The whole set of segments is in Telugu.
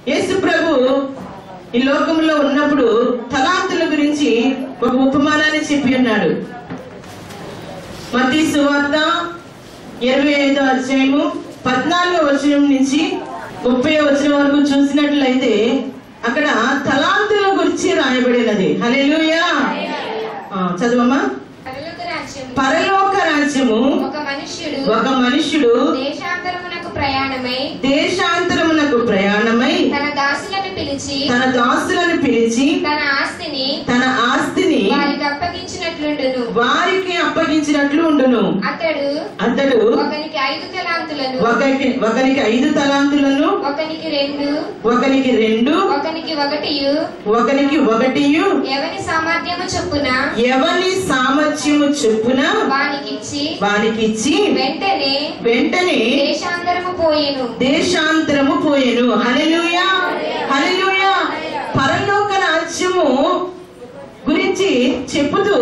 యేసు ప్రభు ఈ లోకంలో ఉన్నప్పుడు తలాంతుల గురించి ఒక ఉపమానాన్ని చెప్పి ఉన్నాడు మతీ సువార్త ఇరవై ఐదో అధ్యాయము పద్నాలుగో వచనం నుంచి ముప్పై వచనం వరకు చూసినట్లయితే అక్కడ తలాంతుల గురించి రాయబడినది హల్లెలూయా ఆ, చదవమ్మా పరలోక రాజ్యము పరలోక రాజ్యము ఒక మనుష్యుడు ఒక మనుష్యుడు దేశాంతరమునకు ప్రయాణమై దేశాంతరమునకు ప్రయాణమై తన దాసులను పిలిచి తన దాసులను పిలిచి తన ఆస్తిని తన ఆస్తిని వారికి అప్పగించినట్లుండును వారికి అప్పగించినట్లు ఉండును అతడు అతడు ఒకనికి ఐదు తలాంతులను ఒకరికి ఒకరికి ఐదు తలాంతులను ఒకనికి రెండు ఒకరికి రెండు ఒకనికి ఒకటియు ఒకరికి ఒకటియు ఎవని సామర్థ్యము చొప్పున ఎవరి సామర్థ్యము చొప్పున వానికిచ్చి వానికిచ్చి వెంటనే వెంటనే దేశాంతరము పోయెను దేశాంతరము పోయెను హల్లెలూయా హల్లెలూయా పరలోక రాజ్యము గురించి చెప్పుతూ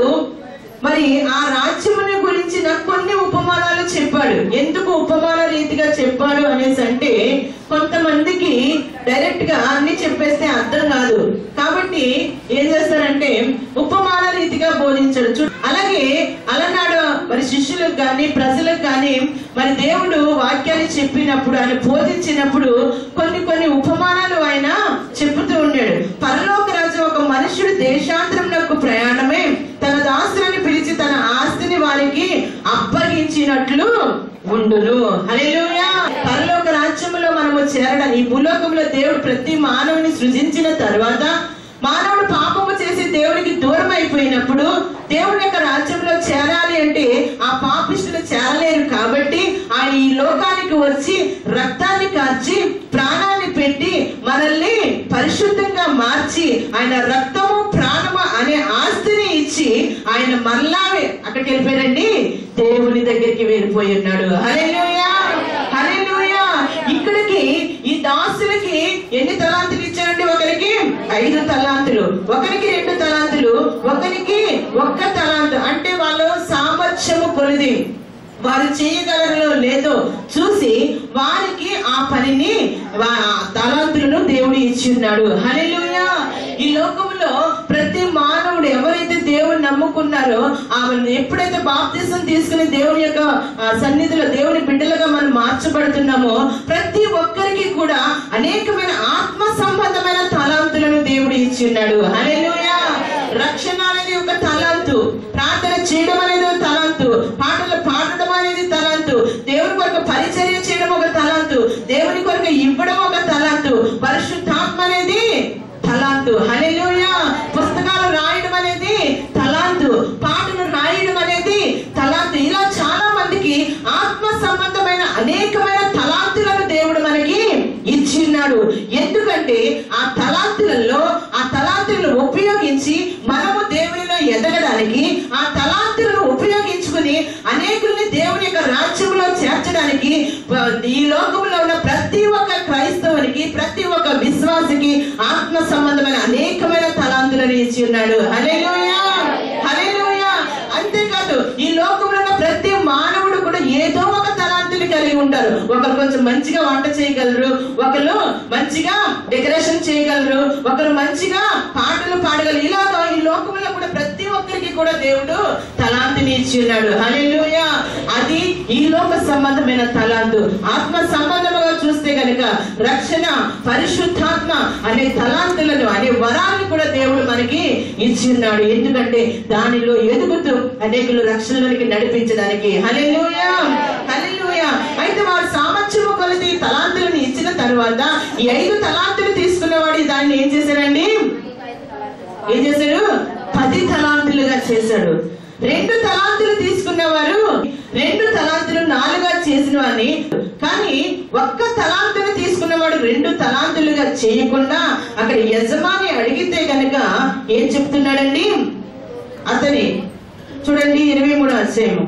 మరి ఆ రాజ్యముని గురించిన కొన్ని ఉపమానాలు చెప్పాడు ఎందుకు ఉపమాన రీతిగా చెప్పాడు అనేసి అంటే కొంతమందికి డైరెక్ట్ గా అన్ని చెప్పేస్తే అర్థం కాదు కాబట్టి ఏం చేస్తారంటే ఉపమాన రీతిగా బోధించాడు చూ అలాగే అలనాడు మరి శిష్యులకు కానీ ప్రజలకు కానీ మరి దేవుడు వాక్యాన్ని చెప్పినప్పుడు ఆయన బోధించినప్పుడు కొన్ని కొన్ని ఉపమానాలు ఆయన చెబుతూ ఉన్నాడు పరలోక రాజు ఒక మనుషుడు దేశాంతరంలో ప్రయాణమే తన దాసులను పిలిచి తన ఆస్తిని వారికి అప్పగించినట్లు ఉండును హల్లెలూయా పరలోక రాజ్యములో మనము చేరడం ఈ భూలోకంలో దేవుడు ప్రతి మానవుని సృజించిన తర్వాత మానవుడు పాపము చేసి దేవుడికి దూరం అయిపోయినప్పుడు దేవుడి యొక్క రాజ్యంలో చేరాలి అంటే ఆ పాపిష్టులు చేరలేరు కాబట్టి ఆయన ఈ లోకానికి వచ్చి రక్తాన్ని కార్చి ప్రాణాన్ని పెట్టి మనల్ని పరిశుద్ధంగా మార్చి ఆయన రక్తము ప్రాణము అనే ఆస్తిని ఇచ్చి ఆయన మళ్ళా అక్కడికి వెళ్ళిపోయారండి దేవుని దగ్గరికి వెళ్ళిపోయి ఉన్నాడు హల్లెలూయా హల్లెలూయా ఇక్కడికి ఈ దాసులకి ఎన్ని తలాంతులు ఇచ్చారండి ఒకరికి ఐదు తలాంతులు ఒకరికి రెండు తలాంతులు ఒకరికి ఒక్క తలాంతు అంటే వాళ్ళు సామర్థ్యము కొలిది వారు చేయగలరో లేదో చూసి వారికి ఆ పనిని వా- తలాంతులను దేవుడు ఇచ్చి ఉన్నాడు హల్లెలూయా ఈ లోకంలో ప్రతి మానవుడు ఎవరైతే దేవుని నమ్ముకున్నారో ఆమెను ఎప్పుడైతే బాప్తిసం తీసుకుని దేవుని యొక్క ఆ, సన్నిధిలో దేవుని బిడ్డలుగా మనం మార్చబడుతున్నామో ప్రతి ఒక్కరికి కూడా అనేకమైన ఆత్మ సంబంధమైన తలాంతులను దేవుడు ఇచ్చి ఉన్నాడు హల్లెలూయా రక్షణ అనేది ఒక తలాంతు ప్రార్థన చేయడం అనేది ఒక తలాంతు పాటలు పాడడం అనేది తలాంతు దేవుని కొరకు పరిచర్య చేయడం ఒక తలాంతు దేవుని కొరకు ఇవ్వడం ఒక తలాంతు పరిశుద్ధాత్మ అనేది తలాంతు హల్లెలూయా పుస్తకాలు రాయడం అనేది తలాంతు పాటలు రాయడం అనేది తలాంతు ఇలా చాలా మందికి ఆత్మ సంబంధమైన అనేకమైన తలాంతులను దేవుడు మనకి ఇచ్చిన్నాడు ఎందుకంటే ఆ తలాంతులలో ఆ తలాంతులను ఉపయోగించి మనము దేవునిలో ఎదగడానికి ఆ తలాంతులను ఉపయోగించుకుని అనేకుల్ని దేవుని యొక్క రాజ్యంలో చేర్చడానికి ప- ఈ లోకంలో ఉన్న ప్రతి ఒక్క క్రైస్తవునికి ప్రతి ఒక్క విశ్వాసికి ఆత్మ సంబంధమైన అనేకమైన తలాంతులను ఇచ్చి ఉన్నాడు హల్లెలూయా హల్లెలూయా అంతేకాదు ఈ లోకంలో ఉన్న ప్రతి మానవుడు కూడా ఏదో ఒక తలాంతుని కలిగి ఉంటారు ఒకరు కొంచెం మంచిగా వంట చేయగలరు ఒకరు మంచిగా డెకరేషన్ చేయగలరు ఒకరు మంచిగా పాటలు పాడగలరు ఇలాగా ఈ లోకంలో కూడా ప్రతి ఒక్కరికి కూడా దేవుడు తలాంతిని ఇచ్చి ఉన్నాడు హల్లెలూయా అది ఈ లోక సంబంధమైన తలాంతు ఆత్మ సంబంధముగా చూస్తే గనుక రక్షణ పరిశుద్ధాత్మ అనే తలాంతులను అనే వరాలను కూడా దేవుడు మనకి ఇచ్చి ఉన్నాడు ఎందుకంటే దానిలో ఎదుగుతూ అనేకులు రక్షణలోనికి నడిపించడానికి హల్లెలూయా హల్లెలూయా అయితే వారు సామర్థ్యము కొలది తలాంతులను ఇచ్చిన తర్వాత ఈ ఐదు తలాంతులు తీసుకున్నవాడు దాన్ని ఏం చేశారండి ఏం చేశాడు పది తలాంతులుగా చేశాడు రెండు తలాంతులు తీసుకున్నవారు రెండు తలాంతులు నాలుగా చేసిన వారిని కానీ ఒక్క తలాంతులు తీసుకున్నవాడు రెండు తలాంతులుగా చేయకుండా అక్కడ యజమాని అడిగితే గనక ఏం చెప్తున్నాడండి అతని చూడండి ఇరవై మూడు అధ్యాయము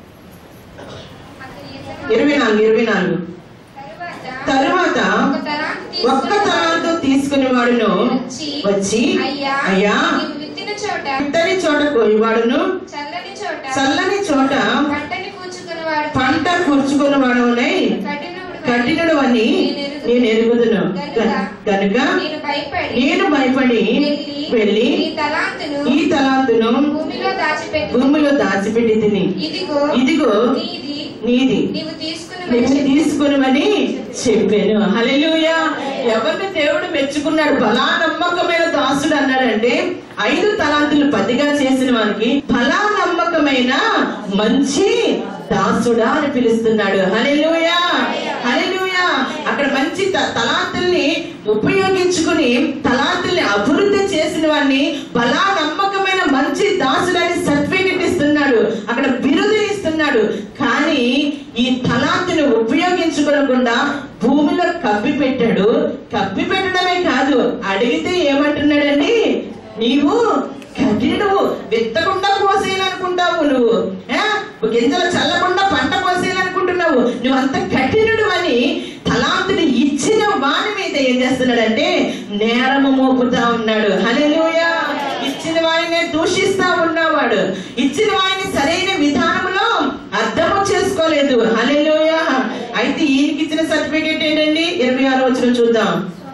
అతని యజమాని ఇరవై నాలుగు ఇరవై నాలుగు తరువాత తరువాత ఒక తలాంతు ఒక్క తీసుకుని తలాంతు తీసుకుని వాడును వచ్చి వచ్చి అయ్యా అయ్యా నీవు విత్తిన చోట అంతని చోట కోయివాడును చల్లని చోట చల్లని చోట పంటని కూర్చుకున్నవాడు పంట కూర్చుకుని వాడునై కఠినుడు కఠినుడు అని నేను ఎరుగుదును. నేను ఎరుగుదును గనుక కనుక నేను భయపడి నేను భయపడి వెళ్ళి ఈ తలాంతును ఈ తలాంతును భూమిలో దాచిపెట్టి భూమిలో దాచిపెట్టి తిని ఇదిగో ఇదిగో నీది నీది నీవు తీసుకుని నేను వచ్చి తీసుకునివని చెప్పాను హల్లెలూయా ఎవరిని దేవుడు మెచ్చుకున్నాడు బలా నమ్మకమైన దాసుడు అన్నాడంటే ఐదు తలాంతులు పదిగా చేసిన వానికి బలా నమ్మకమైన మంచి దాసుడా అని పిలుస్తున్నాడు హల్లెలూయా హల్లెలూయా అక్కడ మంచి త- తలాంతుల్ని ఉపయోగించుకుని తలాంతుల్ని అభివృద్ధి చేసిన వాడిని బలా నమ్మకమైన మంచి దాసుడని సర్టిఫికెట్ ఇస్తున్నాడు అక్కడ బిరుదు ఇస్తున్నాడు కానీ ఈ తలాంతుని ఉపయోగించుకోకుండా భూమిలో కప్పి పెట్టాడు కప్పి పెట్టడమే కాదు అడిగితే ఏమంటున్నాడండి నీవు కఠినుడు విత్తకుండా కోసేయాలనుకుంటావు నువ్వు ఏ? గింజలు చల్లకుండా పంట కోసేయాలనుకుంటున్నావు నువ్వు అంత కఠినుడు అని తలాంతుని ఇచ్చిన వాని మీద ఏం చేస్తున్నాడంటే నేరము మోపుతా ఉన్నాడు హల్లెలూయా ఇచ్చిన వాడిని దూషిస్తా ఉన్నవాడు ఇచ్చిన వాడిని సరైన విధానంలో అర్థము చేసుకోలేదు హల్లెలూయా అయితే ఈయనకి ఇచ్చిన సర్టిఫికేట్ ఏంటండి ఇరవై ఆరు వచ్చిన చూద్దాం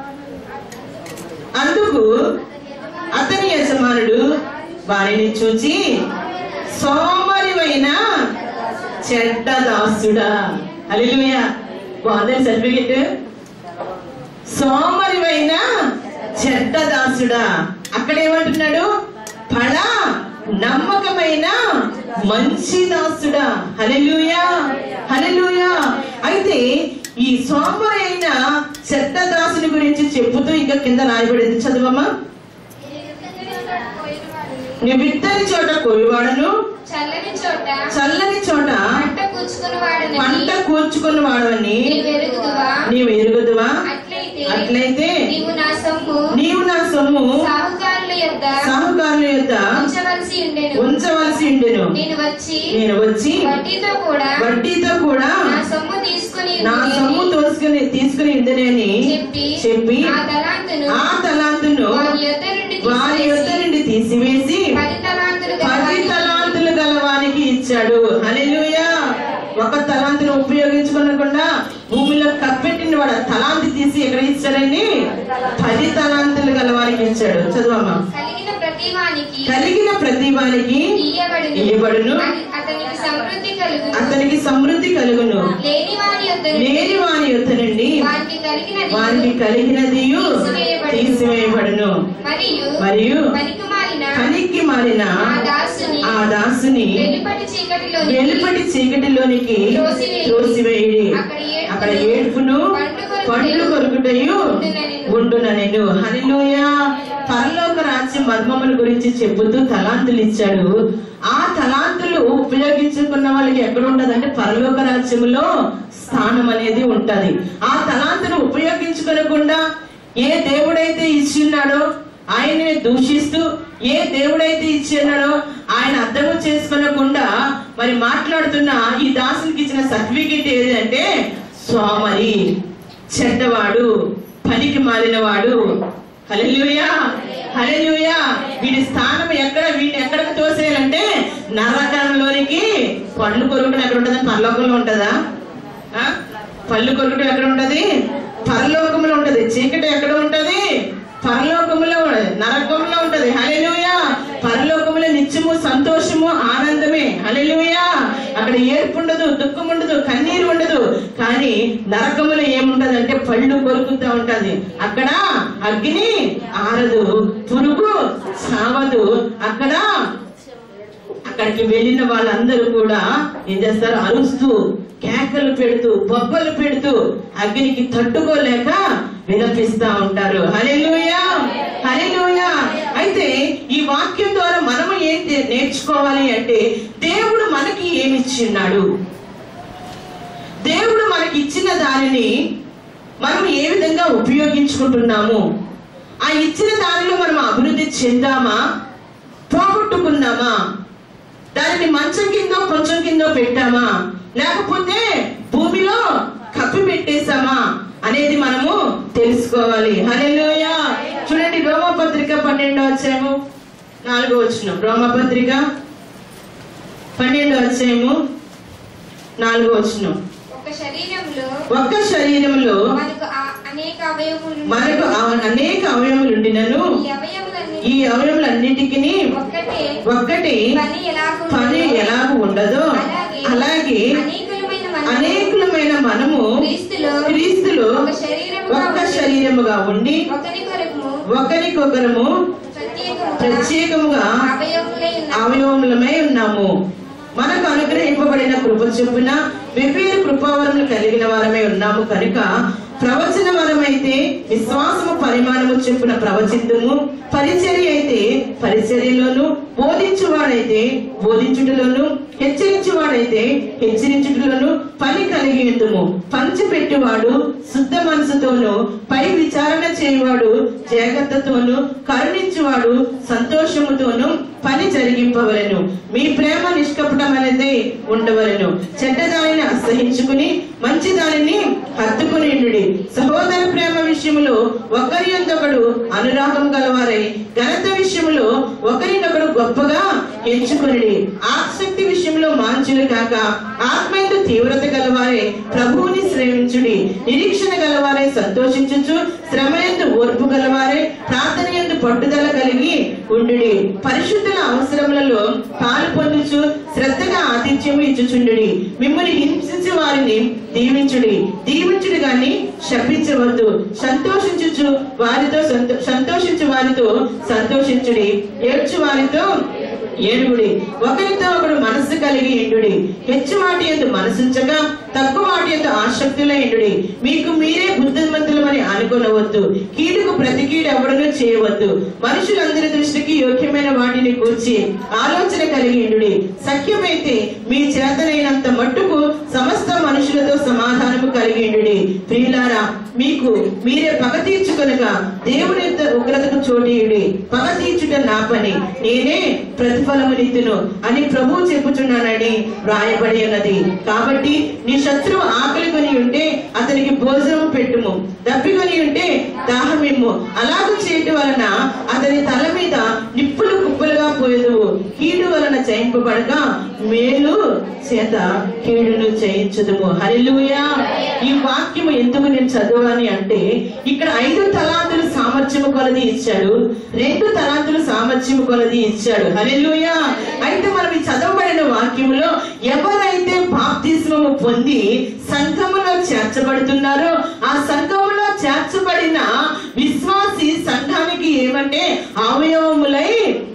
అందుకు అతని యజమానుడు వారిని చూచి సోమరివైన చెడ్డ దాసుడా హల్లెలూయా బాగుంది సర్టిఫికేట్ సోమరివైన చెడ్డ దాసుడా అక్కడ ఏమంటున్నాడు పడ నమ్మకమైన మంచి దాసుడా హల్లెలూయా హల్లెలూయా అయితే ఈ సోమరైన చెడ్డ దాసుని గురించి చెప్పుతూ ఇంకా కింద రాయబడింది చదువమ్మా నీ విత్తని చోట కొయ్యవాడను చల్లని చోట చల్లని చోట పంట కూర్చుకుని వాడని పంట కూర్చుకుని వాడవని నీవు ఎరుగుదువా నీవు ఎరుగుదువా అట్లయితే అట్లయితే నీవు నా సొమ్ము నీవు నా సొమ్ము సాహుకారుల యొద్ద సాహుకారుల యొక్క ఉంచవలసి ఉండెను ఉంచవలసి ఉండెను నేను వచ్చి నేను వచ్చి వడ్డీతో కూడా వడ్డీతో కూడా నా సొమ్ము తీసుకుని నా ఉందునని సొమ్ము తోసుకుని తీసుకుని ఇందనని చెప్పి చెప్పి ఆ తలాంతును ఆ తలాంతును వారి యొద్ద నుండి వారి యొద్ద తీసివేసి నుండి తీసివేసి పది తలాంతులు పది గలవానికి తలాంతులు గలవానికి ఇచ్చాడు హల్లెలూయా ఒక తలాంతును ఉపయోగించుకోకుండా భూమిలో కప్పెట్టిన వాడు ఆ తలాంతి తీసి ఎక్కడ ఇచ్చాడండి పది తలాంతులు గలవానికి ఇచ్చాడు చదువమ్మా కలిగిన ప్రతి వానికి కలిగిన ప్రతి వానికి ఇయ్యబడును ఇయ్యబడును అది అతనికి సమృద్ధి కలుగును అతనికి సమృద్ధి కలుగును లేని వారి యొద్ద నుండి లేని వాని యొద్ద నుండి వారికి కలిగినది వానికి కలిగినది తీసివేయబడును మరియు మరియు పనికి మాలిన పనికి మారిన ఆ దాసుని ఆ దాసుని వెలుపటి చీకటిలో వెలుపటి చీకటిలోనికి త్రోసివేయడి అక్కడ ఏడుపును పండ్లు కొరుకుటయు ఉండున నేను హల్లెలూయా పరలోక రాజ్య మర్మముల గురించి చెబుతూ తలాంతులు ఇచ్చాడు ఆ తలాంతులు ఉపయోగించుకున్న వాళ్ళకి ఎక్కడ ఉంటదంటే పరలోక రాజ్యములో స్థానం అనేది ఉంటది ఆ తలాంతును ఉపయోగించుకోకుండా ఏ దేవుడైతే ఇచ్చిన్నాడో ఆయన్ని దూషిస్తూ ఏ దేవుడైతే ఇచ్చిన్నాడో ఆయన అర్థము చేసుకోనకుండా మరి మాట్లాడుతున్న ఈ దాసునికి ఇచ్చిన సర్టిఫికేట్ ఏదంటే సోమరి చెడ్డవాడు పనికి మారినవాడు హల్లెలూయా హల్లెలూయా వీడి స్థానం ఎక్కడ వీడిని ఎక్కడికి తోసేయాలంటే నరకంలోనికి పళ్ళు కొరుకుడు ఎక్కడ ఉంటది పరలోకంలో ఉంటదా ఆ? పళ్ళు కొరుకుడు ఎక్కడ ఉంటది పరలోకంలో ఉంటది చీకటి ఎక్కడ ఉంటది పరలోకములో ఉంటది. నరకంలో ఉంటది హల్లెలూయా పరలోకములో నిత్యము సంతోషము ఆనందమే హల్లెలూయా అక్కడ ఏర్పు ఉండదు దుఃఖం ఉండదు కన్నీరు ఉండదు కానీ నరకములో ఏముంటది అంటే పళ్ళు కొరుకుతా ఉంటది అక్కడ అగ్ని ఆరదు పురుగు సావదు అక్కడ అక్కడికి వెళ్ళిన వాళ్ళందరూ కూడా ఏం చేస్తారు అరుస్తూ కేకలు పెడుతూ బొబ్బలు పెడుతూ అగ్నికి తట్టుకోలేక విలపిస్తా ఉంటారు హల్లెలూయా హల్లెలూయా అయితే ఈ వాక్యం ద్వారా మనము ఏం తే- నేర్చుకోవాలి అంటే దేవుడు మనకి ఏమి ఇచ్చిన్నాడు దేవుడు మనకి ఇచ్చిన దానిని మనం ఏ విధంగా ఉపయోగించుకుంటున్నాము ఆ ఇచ్చిన దానిలో మనం అభివృద్ధి చెందామా పోగొట్టుకున్నామా దానిని మంచం కిందో కొంచెం కిందో పెట్టామా లేకపోతే భూమిలో కప్పి పెట్టేశామా అనేది మనము తెలుసుకోవాలి హల్లెలూయా చూడండి రోమపత్రిక పన్నెండో అధ్యాయము నాలుగో వచ్చిన రోమపత్రిక పన్నెండో అధ్యాయము నాలుగో వచ్చిన ఒక్క శరీరంలో ఒక్క శరీరంలో మనకు ఆ- అనేక అవయవములు మనకు ఆ- అనేక అవయములు ఉండినను ఈ అవయములన్నీ ఈ అవయములన్నిటికీ ఒక్కటే ఒక్కటి పని ఎలాగూ పని ఎలాగ ఉండదో అలాగే అనేకులమైన మనము అనేకులమైన మనము క్రీస్తులో క్రీస్తులో ఒక శరీరముగా ఒక్క ఉండి శరీరముగా ఉండి ఒకరి కొరకు ఒకరికొకరము ప్రత్యేకముగా ప్రత్యేకముగా అవయవములై ఉన్న అవయవములమై ఉన్నాము మనకు అనుగ్రహింపబడిన కృప చొప్పున వెవ్వేరు కృపావరములు కలిగిన వారమై ఉన్నాము కనుక ప్రవచన వరమైతే విశ్వాసము పరిమాణము చొప్పున ప్రవచిద్దుము పరిచర్య అయితే పరిచర్యలోను బోధించువాడైతే బోధించుటలోను హెచ్చరించువాడైతే హెచ్చరించుటలోను పని కలిగి ఉందుము పంచిపెట్టువాడు శుద్ధ మనసుతోను పై విచారణ చేయువాడు జాగ్రత్తతోను కరుణించువాడు సంతోషముతోను పని జరిగింపవలెను మీ ప్రేమ నిష్కపటమైనది ఉండవలెను చెడ్డదానిని అసహించుకుని మంచి దానిని హత్తుకుని సహోదర ప్రేమ విషయములో ఒకరి యొద్దొకడు అనురాగం గలవారై ఘనత విషయములో ఒకరినొకడు గొప్పగా ఎంచుకుని ఆసక్తి విషయంలో మాంచులు కాక ఆత్మయందు తీవ్రత గలవారే ప్రభువుని శ్రేమించుడి నిరీక్షణ గలవారే సంతోషించుచు శ్రమయందు ఓర్పు గలవారే ప్రార్థన యందు పట్టుదల కలిగి ఉండుడి పరిశుద్ధుల అవసరములలో పాలు పొందుచు శ్రద్ధగా ఆతిథ్యము ఇచ్చుచుండుడి మిమ్మల్ని హింసించే వారిని దీవించుడి దీవించుడు గాని శపించవద్దు సంతోషించుచు వారితో సంతో- సంతోషించు వారితో సంతోషించుడి ఏడ్చు వారితో ఏడుగుడి ఒకరితో ఒకడు మనస్సు కలిగి ఎండుడి హెచ్చు వాటి ఎందు మనసుంచగా తక్కువ వాటి ఎందు ఆసక్తుల ఎండుడి మీకు మీరే బుద్ధిమంతులమని అనుకొనవద్దు కీడుకు ప్రతి కీడు ఎవడనూ చేయవద్దు మనుషులందరి దృష్టికి యోగ్యమైన వాటిని కూర్చి ఆలోచన కలిగి ఎండుడి సఖ్యమైతే మీ చేతనైనంత మట్టుకు సమస్త మనుషులతో సమాధానము కలిగి ఎండుడి ప్రియులారా మీకు మీరే పగ తీర్చుకొనగా దేవుని యొక్క ఉగ్రతకు చోటీయుడి పగ తీర్చుట నా పని నేనే ప్రతిఫలమునిత్తును అని ప్రభువు చెప్పుచున్నానని వ్రాయబడి ఉన్నది కాబట్టి నీ శత్రువు ఆకలి కొని ఉంటే అతనికి భోజనం పెట్టుము దప్పికొని ఉంటే దాహమిమ్ము అలాగూ చేయటం వలన అతని తల మీద నిప్పులు కుప్పలుగా పోయేదువు కీడు వలన జయింపబడగా మేలు చేత కీడును జయించదుము హల్లెలూయా ఈ వాక్యము ఎందుకు నేను చదవాలి అంటే ఇక్కడ ఐదు తలాంతులు సామర్థ్యము కొలది ఇచ్చాడు రెండు తలాంతులు సామర్థ్యము కొలది ఇచ్చాడు హల్లెలూయా అయితే మనం ఈ చదవబడిన వాక్యములో ఎవరైతే బాప్తిస్మము పొంది సంఘములో చేర్చబడుతున్నారో ఆ సంఘములో చేర్చబడిన విశ్వాసి సంఘానికి ఏమంటే అవయవములై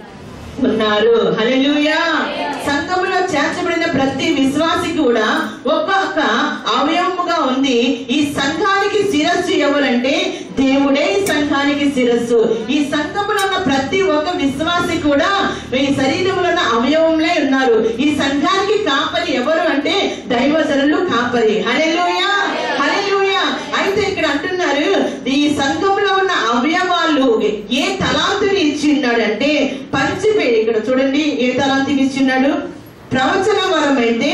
ఉన్నారు హల్లెలూయా సంఘములో చేర్చబడిన ప్రతి విశ్వాసి కూడా ఒక్కొక్క అవయవముగా ఉంది ఈ సంఘానికి శిరస్సు ఎవరంటే దేవుడే ఈ సంఘానికి శిరస్సు ఈ సంఘములో ఉన్న ప్రతి ఒక్క విశ్వాసి కూడా ఈ శరీరంలో ఉన్న అవయవంలే ఉన్నారు ఈ సంఘానికి కాపరి ఎవరు అంటే దైవజనులు కాపరి హల్లెలూయా హల్లెలూయా అయితే ఇక్కడ అంటున్నారు ఈ సంఘంలో ఉన్న అవయవాలు ఏ తలాంతుని ఇచ్చిన్నాడు అంటే పంచిపేడి ఇక్కడ చూడండి ఏ తలాంతికి ఇచ్చిన్నాడు ప్రవచన వరం అయితే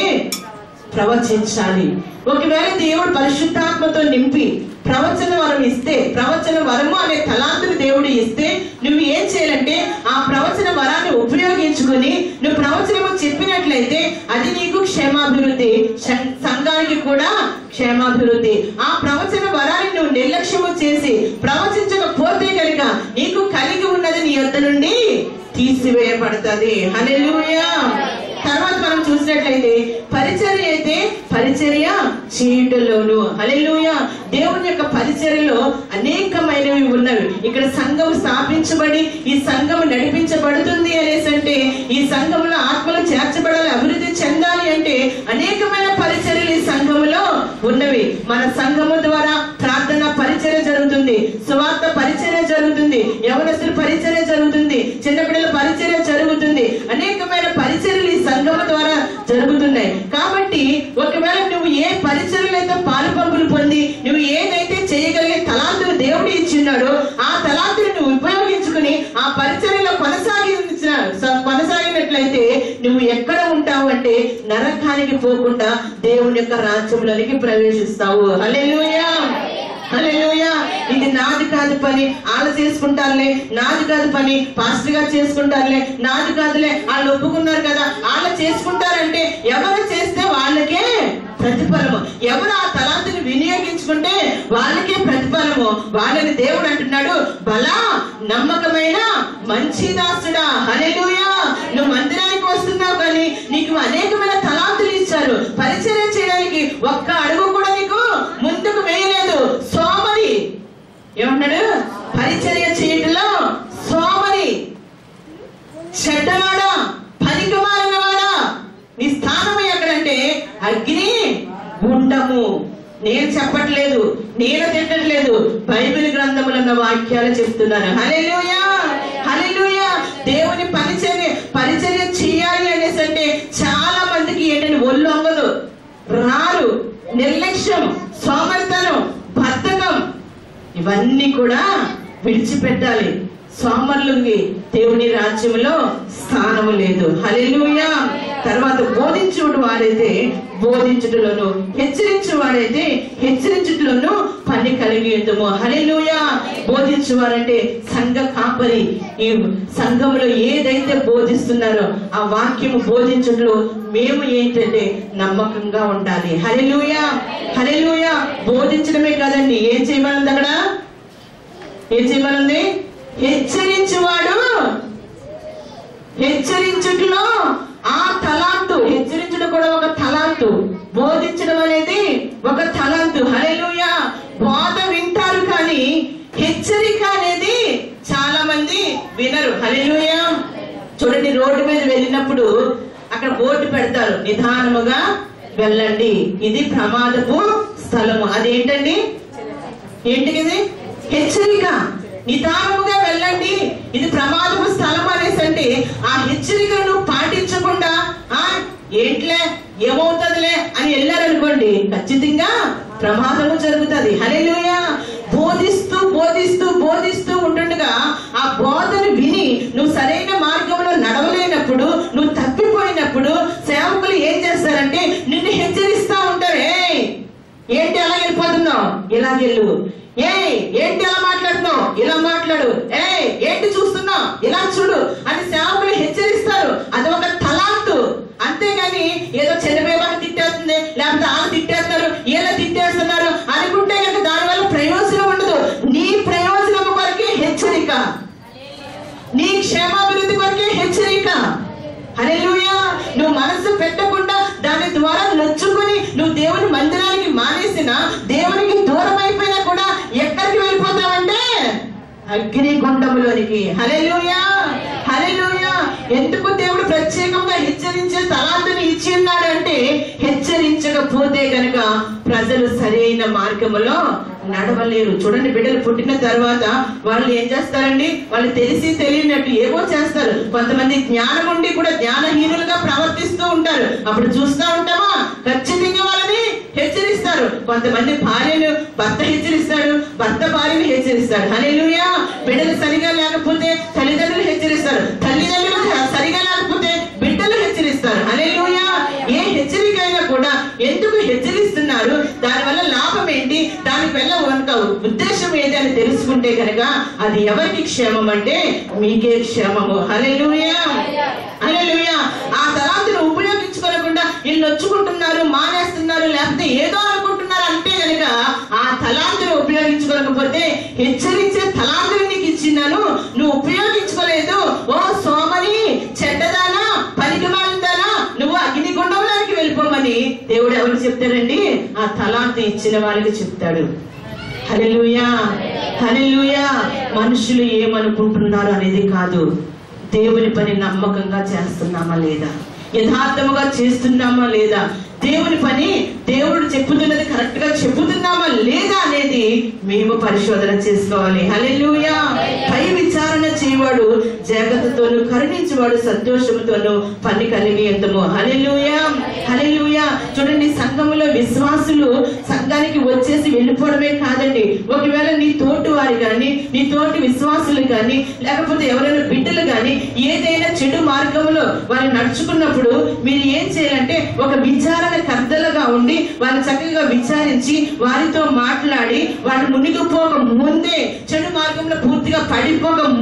ప్రవచించాలి ఒకవేళ దేవుడు పరిశుద్ధాత్మతో నింపి ప్రవచన వరం ఇస్తే ప్రవచన వరము అనే తలాంతుని దేవుడు ఇస్తే నువ్వు ఏం చేయాలంటే ఆ ప్రవచన వరాన్ని ఉపయోగించుకుని నువ్వు ప్రవచనము చెప్పినట్లయితే అది నీకు క్షేమాభివృద్ధి సం- సంఘానికి కూడా క్షేమాభివృద్ధి ఆ ప్రవచన వరాన్ని నువ్వు నిర్లక్ష్యము చేసి ప్రవచించకపోతే కనుక నీకు కలిగి ఉన్నది నీ యొద్ద నుండి తీసివేయబడుతుంది హల్లెలూయా తర్వాత మనం చూసినట్లయితే పరిచర్య అయితే పరిచర్య చేయుటలోను హల్లెలూయా దేవుని యొక్క పరిచర్యలో అనేకమైనవి ఉన్నవి ఇక్కడ సంఘం స్థాపించబడి ఈ సంఘం నడిపించబడుతుంది అనేసి అంటే ఈ సంఘంలో ఆత్మలు చేర్చబడాలి అభివృద్ధి చెందాలి అంటే అనేకమైన పరిచర్యలు ఈ సంఘములో ఉన్నవి మన సంఘము ద్వారా ప్రార్థన పరిచర్య జరుగుతుంది సువార్త పరిచర్య జరుగుతుంది యవనస్తుల పరిచర్య జరుగుతుంది చిన్నపిల్లల పరిచర్య జరుగుతుంది అనేకమైన పరిచర్యలు ఈ సంఘము ద్వారా జరుగుతున్నాయి కాబట్టి ఒకవేళ నువ్వు ఏ పరిచర్యలు అయితే పాలు పంపులు పొంది నువ్వు ఏదైతే చేయగలిగే తలాంతులు దేవుడు ఇచ్చిన్నాడో ఆ తలాంతులు నువ్వు ఉపయోగించుకుని ఆ పరిచర్యలో కొనసాగించిన స- కొనసాగినట్లయితే నువ్వు ఎక్కడ ఉంటావు అంటే నరకానికి పోకుండా దేవుని యొక్క రాజ్యంలోనికి ప్రవేశిస్తావు హల్లెలూయా హల్లెలూయా ఇది నాది కాదు పని వాళ్ళు చేసుకుంటారులే నాది కాదు పని పాస్టర్ గారు చేసుకుంటారులే నాది కాదులే వాళ్ళు ఒప్పుకున్నారు కదా వాళ్ళు చేసుకుంటారంటే ఎవరు చేస్తే వాళ్ళకే ప్రతిఫలము ఎవరు ఆ తలాంతుని వినియోగించుకుంటే వాళ్ళకే ప్రతిఫలము వాళ్ళని దేవుడు అంటున్నాడు బలా నమ్మకమైన మంచి దాసుడా హల్లెలూయా నువ్వు మందిరానికి వస్తున్నావు కానీ నీకు అనేకమైన తలాంతులు ఇచ్చారు పరిచయం చేయడానికి ఒక్క అడుగు కూడా నీకు ముందుకు వేయలేదు సోమరి ఏమన్నాడు పరిచర్య చేయటంలో సోమరి చెడ్డవాడా పనికి మారినవాడా నీ స్థానం ఎక్కడంటే అగ్ని గుండము నేను చెప్పట్లేదు నేను తిట్టట్లేదు బైబిల్ గ్రంథములు ఉన్న వాక్యాలు చెప్తున్నాను హల్లెలూయా హల్లెలూయా దేవుని పరిచర్య పరిచర్య చేయాలి అనేసి అంటే చాలా మందికి ఏంటంటే ఒళ్ళు అవ్వదు రారు నిర్లక్ష్యం సోమరితనం బద్ధకం ఇవన్నీ కూడా విడిచిపెట్టాలి సోమరులకి దేవుని రాజ్యంలో స్థానము లేదు హల్లెలూయా తర్వాత బోధించుడు వారైతే బోధించుటలోను హెచ్చరించు వారైతే హెచ్చరించుటలోను పని కలిగి ఉందము హల్లెలూయా బోధించువారంటే సంఘ కాపరి ఈ సంఘములో ఏదైతే బోధిస్తున్నారో ఆ వాక్యము బోధించుటలో మేము ఏంటంటే నమ్మకంగా ఉండాలి హల్లెలూయా హల్లెలూయా బోధించడమే కాదండి ఏం చేయమనుంది అక్కడ ఏం చేయమనుంది హెచ్చరించువాడు హెచ్చరించుటలో ఆ తలాంతు హెచ్చరించడం కూడా ఒక తలాంతు బోధించడం అనేది ఒక తలాంతు హల్లెలూయా బోధ వింటారు కానీ హెచ్చరిక అనేది చాలా మంది వినరు హల్లెలూయా చూడండి రోడ్డు మీద వెళ్ళినప్పుడు అక్కడ బోర్డు పెడతారు నిదానముగా వెళ్ళండి ఇది ప్రమాదపు స్థలము అదేంటండి ఏంటిది ఇది? హెచ్చరిక నిదానముగా వెళ్ళండి ఇది ప్రమాదపు స్థలం అనేసి అంటే ఆ హెచ్చరికను పాటించకుండా ఆ ఏంట్లే ఏమవుతుందిలే అని వెళ్ళారనుకోండి ఖచ్చితంగా ప్రమాదము జరుగుతుంది హల్లెలూయ బోధిస్తూ బోధిస్తూ బోధిస్తూ ఉంటుండగా ఆ బోధను విని నువ్వు సరైన మార్గంలో నడవలేనప్పుడు నువ్వు తప్పిపోయినప్పుడు సేవకులు ఏం చేస్తారంటే నిన్ను హెచ్చరిస్తా ఉంటారు "ఏయ్, ఏంటి అలా వెళ్ళిపోతున్నావు ఇలాగెళ్ళు ఏ ఏంటి అలా మాట్లాడుతున్నావు ఇలా మాట్లాడు ఏ ఏంటి చూస్తున్నావు ఇలా చూడు అని సేవకులు హెచ్చరిస్తారు అది ఒక తలాంతు అంతేగాని ఏదో చనిపోయేవాళ్ళు తిట్టేస్తుంది లేకపోతే వాళ్ళు తిట్టేస్తారు ఇలా తిట్టేస్తున్నారు అనుకుంటే కనుక దానివల్ల ప్రయోజనం ఉండదు నీ ప్రయోజనం కొరకే హెచ్చరిక నీ క్షేమాభివృద్ధి కొరకే హెచ్చరిక హల్లెలూయా నువ్వు మనసు పెట్టకుండా దాని ద్వారా నొచ్చుకొని నువ్వు దేవుని మందిరానికి మానేసిన దేవునికి దూరం అయిపోయినా కూడా ఎక్కడికి వెళ్ళిపోతావంటే అగ్ని గుండములోనికి హల్లెలూయా హల్లెలూయా ఎందుకు దేవుడు ప్రత్యేకంగా హెచ్చరించే తలాంతుని ఇచ్చి ఉన్నాడు అంటే హెచ్చరించకపోతే గనుక ప్రజలు సరైన మార్గములో నడవలేరు చూడండి బిడ్డలు పుట్టిన తర్వాత వాళ్ళు ఏం చేస్తారండి వాళ్ళు తెలిసి తెలియనట్టు ఏవో చేస్తారు కొంతమంది జ్ఞానం ఉండి కూడా జ్ఞానహీనులుగా ప్రవర్తిస్తూ ఉంటారు అప్పుడు చూస్తూ ఉంటామా ఖచ్చితంగా వాళ్ళని హెచ్చరిస్తారు కొంతమంది భార్యను భర్త హెచ్చరిస్తాడు భర్త భార్యను హెచ్చరిస్తాడు హల్లెలూయా బిడ్డలు సరిగా లేకపోతే తల్లిదండ్రులు హెచ్చరిస్తారు తల్లిదండ్రులు సరిగా లేకపోతే బిడ్డలు హెచ్చరిస్తారు హల్లెలూయా ఏ హెచ్చరిక అయినా కూడా ఎందుకు హెచ్చరిస్తున్నారు దానివల్ల లాభం ఏంటి దానికి వల్ల ఒక ఉద్దేశం ఏది అని తెలుసుకుంటే కనుక అది ఎవరికి క్షేమం అంటే మీకే క్షేమము హల్లెలూయా హల్లెలూయా ఆ తలాంతును ఉపయోగించుకోకుండా వీళ్ళు నొచ్చుకుంటున్నారు మానేస్తున్నారు లేకపోతే ఏదో అనుకుంటున్నారు అంటే కనుక ఆ తలాంతును ఉపయోగించుకోకపోతే హెచ్చరించే తలాంతుని నీకు ఇచ్చినాను నువ్వు ఉపయోగించుకోలేదు ఓ సోమని చెడ్డదానా పనికిమాలిందానా నువ్వు అగ్నిగుండంలోనికి వెళ్ళిపోమని దేవుడు ఎవరు చెప్తాడండి ఆ తలాంతు ఇచ్చిన వారికి చెప్తాడు హల్లెలూయా హల్లెలూయా మనుషులు ఏమనుకుంటున్నారు అనేది కాదు దేవుని పని నమ్మకంగా చేస్తున్నామా లేదా యథార్థముగా చేస్తున్నామా లేదా దేవుని పని దేవుడు చెప్పుతున్నది కరెక్ట్ గా చెప్పుతున్నామా లేదా అనేది మేము పరిశోధన చేసుకోవాలి హల్లెలూయా పై విచారణ చేయవాడు జాగ్రత్తతోను కరుణించేవాడు సంతోషముతోను పని కలిగి ఎంతమో హల్లెలూయా హల్లెలూయా చూడండి సంఘములో విశ్వాసులు సంఘానికి వచ్చేసి వెళ్ళిపోవడమే కాదండి ఒకవేళ నీ తోటి వారి కానీ నీ తోటి విశ్వాసులు కానీ లేకపోతే ఎవరైనా బిడ్డలు కానీ ఏదైనా చెడు మార్గంలో వారు నడుచుకున్నప్పుడు మీరు ఏం చేయాలంటే ఒక విచారణ కర్తలుగా ఉండి వారిని చక్కగా విచారించి వారితో మాట్లాడి వారు మునిగిపోక ముందే చెడు మార్గంలో పూర్తిగా పడిపోక ముందే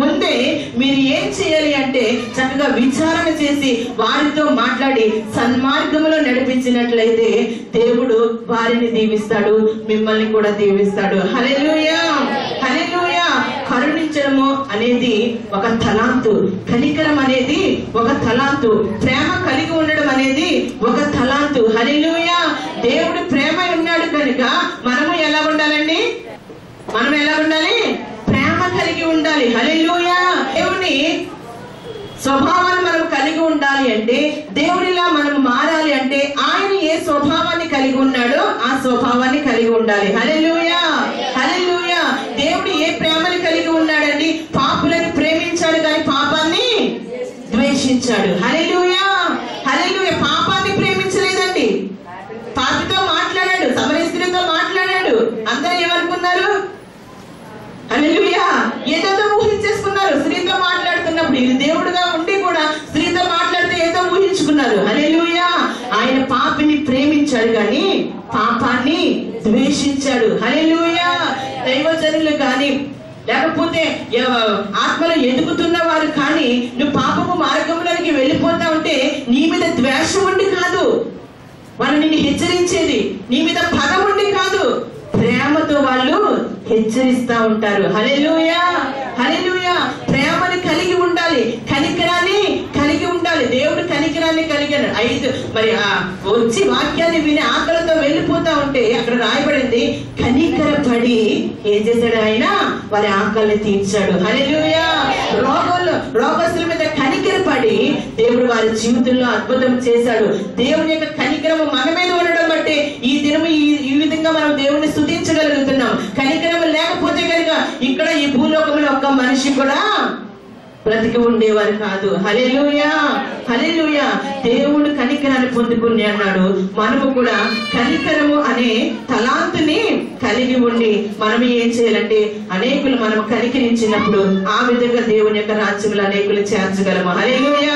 మీరు ఏం చేయాలి అంటే చక్కగా విచారణ చేసి వారితో మాట్లాడి సన్మార్గంలో నడిపించినట్లయితే దేవుడు వారిని దీవిస్తాడు మిమ్మల్ని కూడా దీవిస్తాడు హల్లెలూయా హల్లెలూయా కరుణించడము అనేది ఒక తలాంతు కనికరం అనేది ఒక తలాంతు ప్రేమ కలిగి ఉండడం అనేది ఒక తలాంతు హల్లెలూయా దేవుడు ప్రేమ ఉన్నాడు కనుక మనము ఎలా ఉండాలండి మనం ఎలా ఉండాలి ప్రేమ కలిగి ఉండాలి హల్లెలూయా దేవుని స్వభావాన్ని మనం కలిగి ఉండాలి అంటే దేవుడిలా మనం మారాలి అంటే ఆయన ఏ స్వభావాన్ని కలిగి ఉన్నాడో ఆ స్వభావాన్ని కలిగి ఉండాలి హల్లెలూయా హల్లెలూయా దేవుడు ఏ ప్రేమని కలిగి ఉన్నాడండి పాపులను ప్రేమించాడు కానీ పాపాన్ని ద్వేషించాడు హల్లెలూయా హల్లెలూయా పాపాన్ని ప్రేమించలేదండి పాపితో మాట్లాడాడు సమర స్త్రీతో మాట్లాడాడు అందరూ ఏమనుకున్నారు హల్లెలూయా ఏదేదో ఊహించేసుకున్నారు స్త్రీతో మాట్లాడుతున్నప్పుడు ఇది దేవుడుగా ఉండి కూడా స్త్రీతో మాట్లాడితే ఏదో ఊహించుకున్నారు హల్లెలూయా ఆయన పాపిని ప్రేమించాడు కానీ పాపాన్ని ద్వేషించాడు హల్లెలూయా దైవజనులు కానీ లేకపోతే ఎవ- ఆత్మలో ఎదుగుతున్న వారు కానీ నువ్వు పాపపు మార్గంలోనికి వెళ్ళిపోతా ఉంటే నీ మీద ద్వేషం ఉండి కాదు వాళ్ళు నిన్ను హెచ్చరించేది నీ మీద పగ ఉండి కాదు ప్రేమతో వాళ్ళు హెచ్చరిస్తా ఉంటారు హల్లెలూయా హల్లెలూయా ప్రేమని కలిగి ఉండాలి కనికరాన్ని కలిగి ఉండాలి దేవుడు కనికరాన్ని కలిగాడు ఐదు మరి ఆ వచ్చి వాక్యాన్ని విని ఆకలితో వెళ్ళిపోతా ఉంటే అక్కడ రాయబడింది కనికరపడి ఏం చేశాడు ఆయన వారి ఆకలిని తీర్చాడు హల్లెలూయా రోగులు రోగస్తుల మీద కనికరపడి దేవుడు వారి జీవితంలో అద్భుతం చేశాడు దేవుని యొక్క కనికరము మన మీద ఉండడం బట్టి ఈ దినము ఈ ఈ విధంగా మనం దేవుని స్తుతించగలుగుతున్నాం కనికరము లేకపోతే కనుక ఇక్కడ ఈ భూలోకంలో ఒక్క మనిషి కూడా బ్రతికి ఉండేవారు కాదు హల్లెలూయా హల్లెలూయా దేవుడు కనికరాన్ని పొందుకుని అన్నాడు మనము కూడా కనికరము అనే తలాంతుని కలిగి ఉండి మనం ఏం చేయాలంటే అనేకులు మనం కనికరించినప్పుడు ఆ విధంగా దేవుని యొక్క రాజ్యంలో అనేకులు చేర్చగలము హల్లెలూయా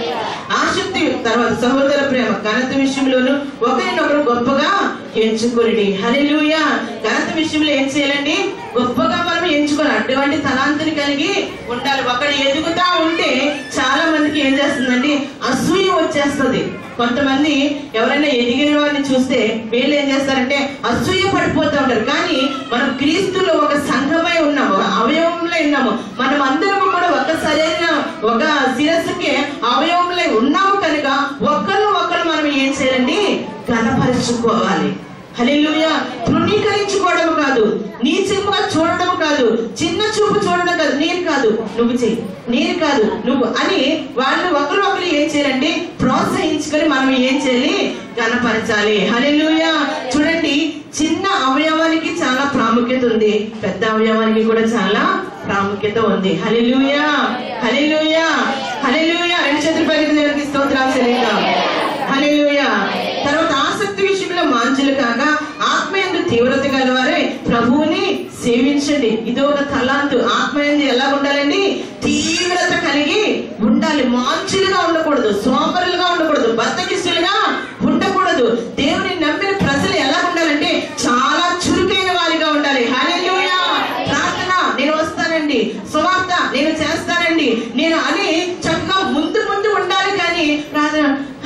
ఆసక్తి తర్వాత సహోదర ప్రేమ ఘనత విషయంలోను ఒకరినొకరు గొప్పగా ఎంచుకొని హల్లెలూయా ఘనత విషయంలో ఏం చేయాలండి గొప్పగా మనం ఎంచుకోవాలి అటువంటి తలాంతిని కలిగి ఉండాలి ఒకడు ఎదుగుతా ఉంటే చాలా మందికి ఏం చేస్తుందండి అసూయ వచ్చేస్తుంది కొంతమంది ఎవరైనా ఎదిగిన వారిని చూస్తే వీళ్ళు ఏం చేస్తారంటే అసూయ పడిపోతూ ఉంటారు కానీ మనం క్రీస్తులో ఒక సంఘమై ఉన్నాము ఒక అవయవంలో ఉన్నాము మనం అందరము కూడా ఒక సరైన ఒక శిరస్సుకి అవయవంలో ఉన్నాము కనుక ఒకరు ఒకరు మనం ఏం చేయాలండి ఘనపరుచుకోవాలి హల్లెలూయా తృణీకరించుకోవడం కాదు నీచముగా చూడడం కాదు చిన్న చూపు చూడడం కాదు నేను కాదు నువ్వు చెయ్యి నేను కాదు నువ్వు అని వాళ్ళు ఒకరు ఒకరు ఏం చేయాలంటే ప్రోత్సహించుకొని మనం ఏం చేయాలి గణపరచాలి హల్లెలూయా చూడండి చిన్న అవయవానికి చాలా ప్రాముఖ్యత ఉంది పెద్ద అవయవానికి కూడా చాలా ప్రాముఖ్యత ఉంది హల్లెలూయా హల్లెలూయా హల్లెలూయా రెండు చేతుల పైకి దేవునికి స్తోత్రాలు చెల్లిద్దాం హల్లెలూయా తర్వాత ఆసక్తి విషయంలో మాంచులు కాగా ఆత్మయందు తీవ్రత గలవారే ప్రభువుని సేవించండి ఇది ఒక తలాంతు ఆత్మయందు ఎలా ఉండాలండి తీవ్రత కలిగి ఉండాలి మాంచులుగా ఉండకూడదు సోమరులుగా ఉండకూడదు బద్దకిస్తులుగా ఉండకూడదు దేవుని నమ్మిన ప్రజలు ఎలా ఉండాలంటే చాలా చురుకైన వారిగా ఉండాలి హల్లెలూయా ప్రార్థన నేను వస్తానండి సువార్త నేను చేస్తానండి నేను అని చక్కగా ముందు ముందు ఉండాలి కానీ ప్రార్థన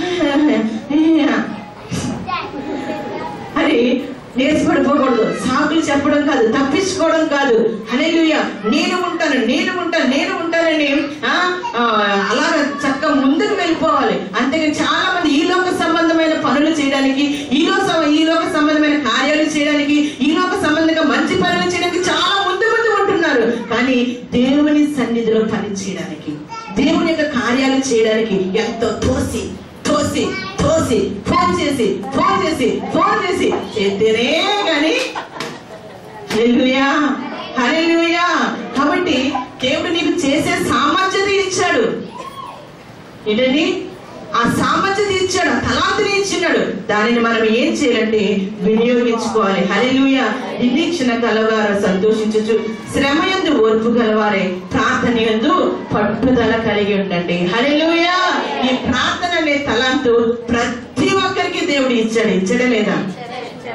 అని నేర్చుపడిపోకూడదు సాకులు చెప్పడం కాదు తప్పించుకోవడం కాదు హల్లెలూయా నేను ఉంటాను నేను ఉంటాను నేను ఉంటానని ఆ, ఆ, అలాగ చక్కగా ముందుకు వెళ్ళిపోవాలి అంతేగాని చాలా మంది ఈ లోక సంబంధమైన పనులు చేయడానికి ఈ లోక ఈ లోక సంబంధమైన కార్యాలు చేయడానికి ఈ లోక సంబంధంగా మంచి పనులు చేయడానికి చాలా ముందు ముందు ఉంటున్నారు కానీ దేవుని సన్నిధిలో పని చేయడానికి దేవుని యొక్క కార్యాలు చేయడానికి ఎంతో తోసి తోసి తోసి ఫోన్ చేసి ఫోన్ చేసి ఫోన్ చేసి చేస్తేనే గాని హల్లెలూయా హల్లెలూయా కాబట్టి దేవుడు నీకు చేసే సామర్థ్యత ఇచ్చాడు ఏంటండి ఆ సామర్థ్యత ఇచ్చాడు ఆ తలాంతిని ఇచ్చినాడు దానిని మనం ఏం చేయాలంటే వినియోగించుకోవాలి హల్లెలూయ నిరీక్షణ కలవారు సంతోషించచ్చు శ్రమ యందు ఓర్పు గలవారే ప్రార్థన యందు పట్టుదల కలిగి ఉండండి హల్లెలూయ ఈ ప్రార్థన అనే తలాంతు ప్రతి ఒక్కరికి దేవుడు ఇచ్చాడు ఇచ్చడం లేదా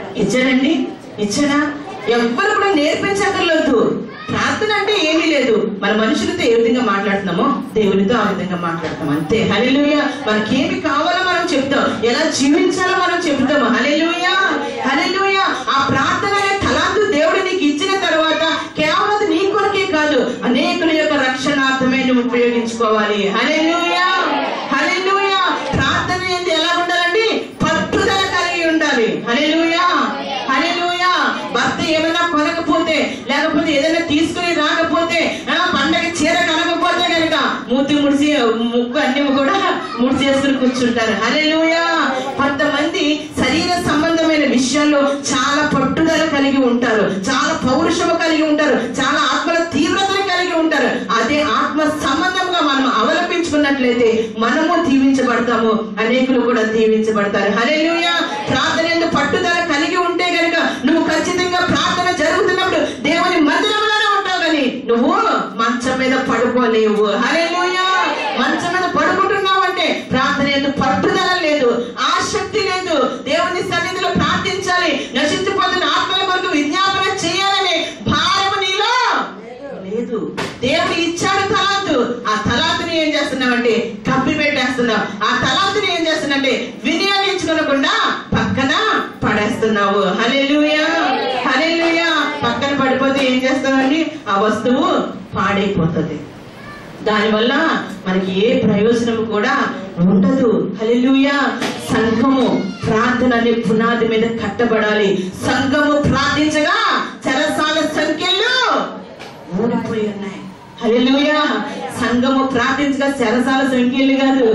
ఇచ్చాడండి ఇచ్చాడా ఎవ్వరు కూడా నేర్పించక్కర్లేదు ప్రార్థన అంటే ఏమీ లేదు మన మనుషులతో ఏ విధంగా మాట్లాడుతున్నామో దేవునితో ఆ విధంగా మాట్లాడతాం అంతే హల్లెలూయ మనకేమి కావాలో మనం చెప్తాం ఎలా జీవించాలో మనం చెప్తాం హల్లెలూయ హల్లెలూయ ఆ ప్రార్థన అనే తలాంతు దేవుడు నీకు ఇచ్చిన తర్వాత కేవలం అది నీ కొరకే కాదు అనేకుల యొక్క రక్షణార్థమే నువ్వు ఉపయోగించుకోవాలి హల్లెలూయ హల్లెలూయ ప్రార్థన ఏంది ఎలా ఉండాలండి పట్టుదల కలిగి ఉండాలి హల్లెలూయ హల్లెలూయ భర్త ఏమైనా కొనకపోతే లేకపోతే ఏదైనా తీసుకుని రాకపోతే ఆ, పండగ చీర కనకపోతే కనుక మూతి ముడిసి ముక్కు అన్ని కూడా ముడి చేసుకుని కూర్చుంటారు హల్లెలూయ కొంతమంది శరీర సంబంధమైన విషయాల్లో చాలా పట్టుదల కలిగి ఉంటారు చాలా పౌరుషము కలిగి ఉంటారు చాలా ఆత్మల తీవ్రతను కలిగి ఉంటారు అదే ఆత్మ సంబంధంగా మనం అవలంబించుకున్నట్లయితే మనము దీవించబడతాము అనేకులు కూడా దీవించబడతారు హల్లెలూయ ప్రార్థన ఎందు పట్టుదల కలిగి ఉంటే గనుక నువ్వు ఖచ్చితంగా ప్రార్థన జరుగుతున్నప్పుడు దేవుని మందిరంలోనే ఉంటావు కానీ నువ్వు మంచం మీద పడుకోలేవు హల్లెలూయ మంచం మీద పడుకుంటున్నావు అంటే ప్రార్థన ఎందు పట్టుదల లేదు ఆసక్తి లేదు దేవుని సన్నిధిలో ప్రార్థించాలి నశించిపోతున్న ఆత్మల కొరకు విజ్ఞాపన చేయాలనే భారము నీలో లేదు దేవుడు ఇచ్చాడు తలాంతు ఆ తలాంతుని ఏం చేస్తున్నావంటే కప్పి పెట్టేస్తున్నావు ఆ తలాంతుని ఏం చేస్తున్నావంటే వినియోగించుకోకుండా పక్కన పడేస్తున్నావు హల్లెలూయా హల్లెలూయా పక్కన పడిపోతే ఏం చేస్తావండి ఆ వస్తువు పాడైపోతుంది దానివల్ల మనకి ఏ ప్రయోజనం కూడా ఉండదు హల్లెలూయా సంఘము ప్రార్థన అనే పునాది మీద కట్టబడాలి సంఘము ప్రార్థించగా చెరసాల సంఖ్యలు ఊడిపోయి ఉన్నాయి హల్లెలూయా సంఘము ప్రార్థించగా చెరసాల సంఖ్యలు కాదు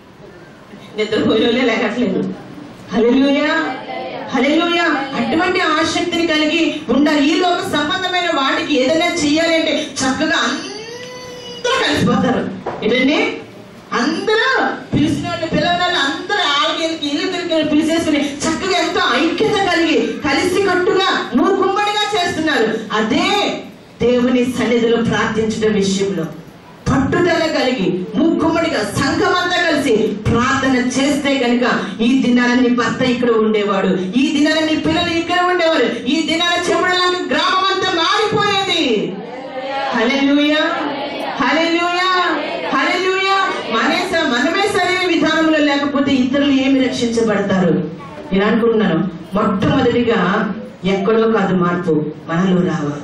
నిద్రపోయేలే లేకట్లేదు హల్లెలూయా హల్లెలూయా అటువంటి ఆసక్తిని కలిగి ఉండాలి ఈ లోక సంబంధమైన వాటికి ఏదైనా చెయ్యాలి అంటే చక్కగా అందరూ కలిసిపోతారు ఏంటండి అందరూ పిలిచిన వాళ్ళు పిలవని వాళ్ళు అందరూ ఆలయాలకి ఇల్లు తిరిగి పిలిచేసుకుని చక్కగా ఎంతో ఐక్యత కలిగి కలిసి కట్టుగా మూకుమ్మడిగా చేస్తున్నారు అదే దేవుని సన్నిధిలో ప్రార్థించడం విషయంలో పట్టుదల కలిగి ముక్కుమ్మడిగా సంఘం అంతా కలిసి ప్రార్థన చేస్తే కనుక ఈ దినాన నీ భర్త ఇక్కడ ఉండేవాడు ఈ దినాన నీ పిల్లలు ఇక్కడ ఉండేవారు ఈ దినాన చెమడలాగా గ్రామం అంతా మారిపోయేది హల్లెలూయా హల్లెలూయా హల్లెలూయా మనే స- మనమే సరైన విధానంలో లేకపోతే ఇతరులు ఏమి రక్షించబడతారు నేను అనుకుంటున్నాను మొట్టమొదటిగా ఎక్కడో కాదు మార్పు మనలో రావాలి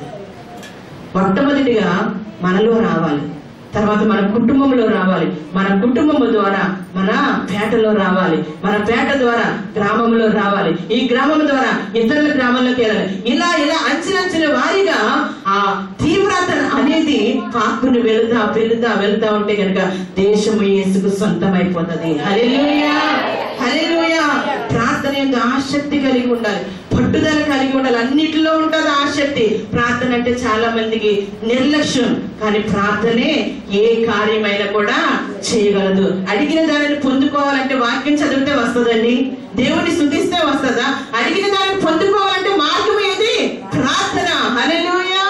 మొట్టమొదటిగా మనలో రావాలి తర్వాత మన కుటుంబంలో రావాలి మన కుటుంబం ద్వారా మన పేటలో రావాలి మన పేట ద్వారా గ్రామంలో రావాలి ఈ గ్రామం ద్వారా ఇతరుల గ్రామంలోకి వెళ్ళాలి ఇలా ఇలా అంచెలంచెల వారీగా ఆ తీవ్రత అనేది పాకుని వెళుతా వెళుతా వెళుతా ఉంటే కనుక దేశము యేసుకు సొంతమైపోతుంది హల్లెలూయా హల్లెలూయా ప్రార్థన యొక్క ఆసక్తి కలిగి ఉండాలి పట్టుదల కలిగి ఉండాలి అన్నిటిలో ఉంటుంది ఆసక్తి ప్రార్థన అంటే చాలా మందికి నిర్లక్ష్యం కానీ ప్రార్థనే ఏ కార్యమైనా కూడా చేయగలదు అడిగిన దానిని పొందుకోవాలంటే వాక్యం చదివితే వస్తుందండి దేవుని స్థుతిస్తే వస్తుందా అడిగిన దానిని పొందుకోవాలంటే మార్గం ఏది ప్రార్థన హల్లెలూయా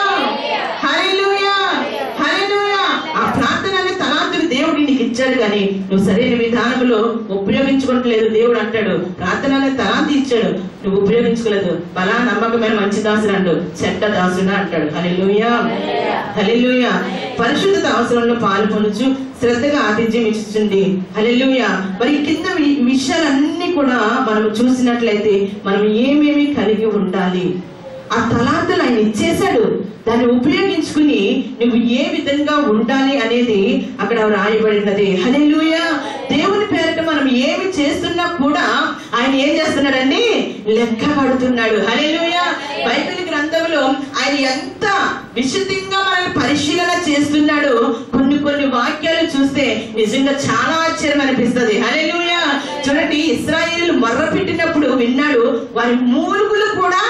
హల్లెలూయా హల్లెలూయా ఆ ప్రార్థన అనే తలాంతుని దేవుడు నీకు ఇచ్చాడు కానీ నువ్వు సరైన విధానంలో ఉపయోగించుకోవట్లేదు దేవుడు అంటాడు ప్రార్థన అనే తలాంతి ఇచ్చాడు నువ్వు ఉపయోగించుకోలేదు బలా నమ్మకమైన మంచి దాసుడు అంటాడు చెడ్డ దాసుడా అంటాడు హల్లెలూయా హల్లెలూయా పరిశుద్ధత అవసరంలో పాలు పొందుచు శ్రద్ధగా ఆతిథ్యం ఇచ్చుంది హల్లెలూయా మరి కింద వి- విషయాలన్నీ కూడా మనం చూసినట్లయితే మనం ఏమేమి కలిగి ఉండాలి ఆ తలాంతులు ఆయన ఇచ్చేశాడు దాన్ని ఉపయోగించుకుని నువ్వు ఏ విధంగా ఉండాలి అనేది అక్కడ రాయబడినది హల్లెలూయా దేవుని పేరిట మనం ఏమి చేస్తున్నా కూడా ఆయన ఏం చేస్తున్నాడండి లెక్క కడుతున్నాడు హల్లెలూయా బైబిల్ గ్రంథంలో ఆయన ఎంత విశుద్ధంగా మనల్ని పరిశీలన చేస్తున్నాడు కొన్ని కొన్ని వాక్యాలు చూస్తే నిజంగా చాలా ఆశ్చర్యం అనిపిస్తుంది హల్లెలూయా చూడండి ఇస్రాయేల్ మొర్ర పెట్టినప్పుడు విన్నాడు వారి మూలుగులు కూడా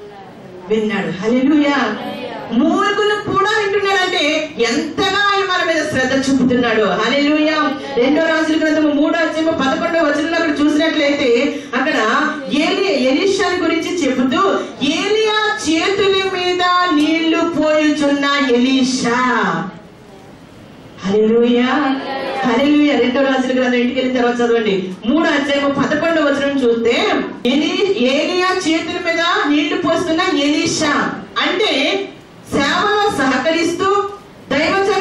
విన్నాడు హల్లెలూయా మూలుగులు కూడా వింటున్నాడంటే ఎంతగా ఆయన మన మీద శ్రద్ధ చూపుతున్నాడు హల్లెలూయా రెండో రాజుల గ్రంథము మూడో అధ్యాయము పదకొండో వచనంలో అక్కడ చూసినట్లయితే అక్కడ ఏలి ఎలీషా గురించి చెబుతూ ఏలియా చేతుల మీద నీళ్లు పోయుచున్న ఎలీషా హల్లెలూయా హల్లెలూయా రెండో రాజుల గ్రంథం ఇంటికి వెళ్ళిన తర్వాత చదవండి మూడో అధ్యాయం పదకొండో వచనం చూస్తే ఎలి ఏలియా చేతుల మీద నీళ్లు పోస్తున్న ఎలీషా అంటే సేవలో సహకరిస్తూ దైవజనుల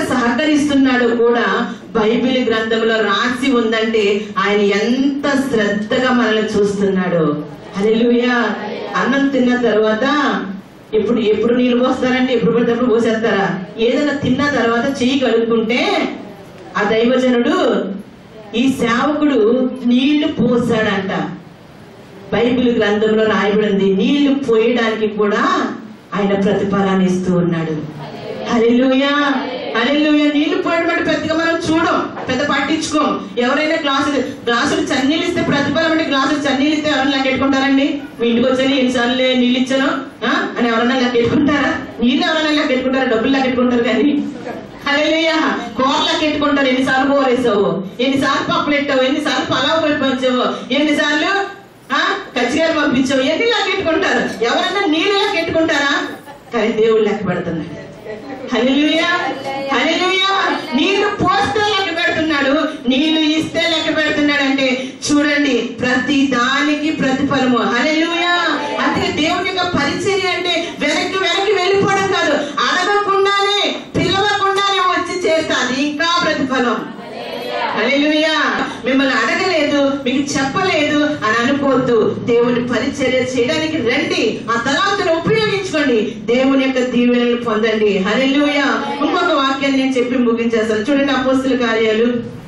సహకరిస్తున్నాడో కూడా బైబిల్ గ్రంథంలో రాసి ఉందంటే ఆయన ఎంత శ్రద్ధగా మనల్ని చూస్తున్నాడు హల్లెలూయా అన్నం తిన్న తర్వాత ఎప్పుడు ఎప్పుడు నీళ్ళు పోస్తారంటే ఎప్పుడు పడితే అప్పుడు పోసేస్తారా ఏదైనా తిన్న తర్వాత చెయ్యి కడుక్కుంటే ఆ దైవజనుడు ఈ సేవకుడు నీళ్లు పోసాడంట బైబిల్ గ్రంథంలో రాయబడింది నీళ్లు పోయడానికి కూడా ఆయన ప్రతిఫలాన్ని ఇస్తూ ఉన్నాడు హల్లెలూయా హల్లెలూయా నీళ్లు పోయడం అంటే పెద్దగా మనం చూడం పెద్ద పట్టించుకోం ఎవరైనా గ్లాసులు గ్లాసులు చన్నీళ్ళు ఇస్తే ప్రతిఫలం అంటే గ్లాసులు చన్నీళ్ళు ఇస్తే ఎవరైనా లెక్కెట్టుకుంటారండి మీ ఇంటికి వచ్చి ఎన్నిసార్లు నీళ్ళు ఇచ్చాను ఆ? అని ఎవరైనా లెక్కెట్టుకుంటారా నీళ్ళు ఎవరైనా లెక్కెట్టుకుంటారా డబ్బులు లెక్కెట్టుకుంటారు కానీ హల్లెలూయా కూరలు లెక్కెట్టుకుంటారు ఎన్నిసార్లు కూరేసావు ఎన్నిసార్లు పప్పులు ఎట్టావు ఎన్నిసార్లు పలావ్ పంపించావు ఎన్నిసార్లు ఆ కచ్చిగారు పంపించావు ఎన్ని లెక్కెట్టుకుంటారు ఎవరైనా నీళ్ళు లెక్కెట్టుకుంటారా కానీ దేవుడు లెక్క పెడుతున్నాడు హల్లెలూయా హల్లెలూయా నీళ్లు పోస్తే లెక్క పెడుతున్నాడు నీళ్లు ఇస్తే లెక్క పెడుతున్నాడు అంటే చూడండి ప్రతి దానికి ప్రతిఫలము హల్లెలూయా అంటే దేవుని యొక్క పరిచర్య అంటే వెనక్కి వెనక్కి వెళ్ళిపోవడం కాదు అడగకుండానే పిలవకుండానే వచ్చి చేస్తాది ఇంకా ప్రతిఫలం హల్లెలూయా మిమ్మల్ని అడగలేదు మీకు చెప్పలేదు అని అనుకోవద్దు దేవుని పరిచర్య చేయడానికి రండి ఆ తలాంతును ఉపయోగించుకోండి దేవుని యొక్క దీవెనలు పొందండి హల్లెలూయా ఇంకొక వాక్యాన్ని నేను చెప్పి ముగించేస్తాను చూడండి అపోస్తుల కార్యాలు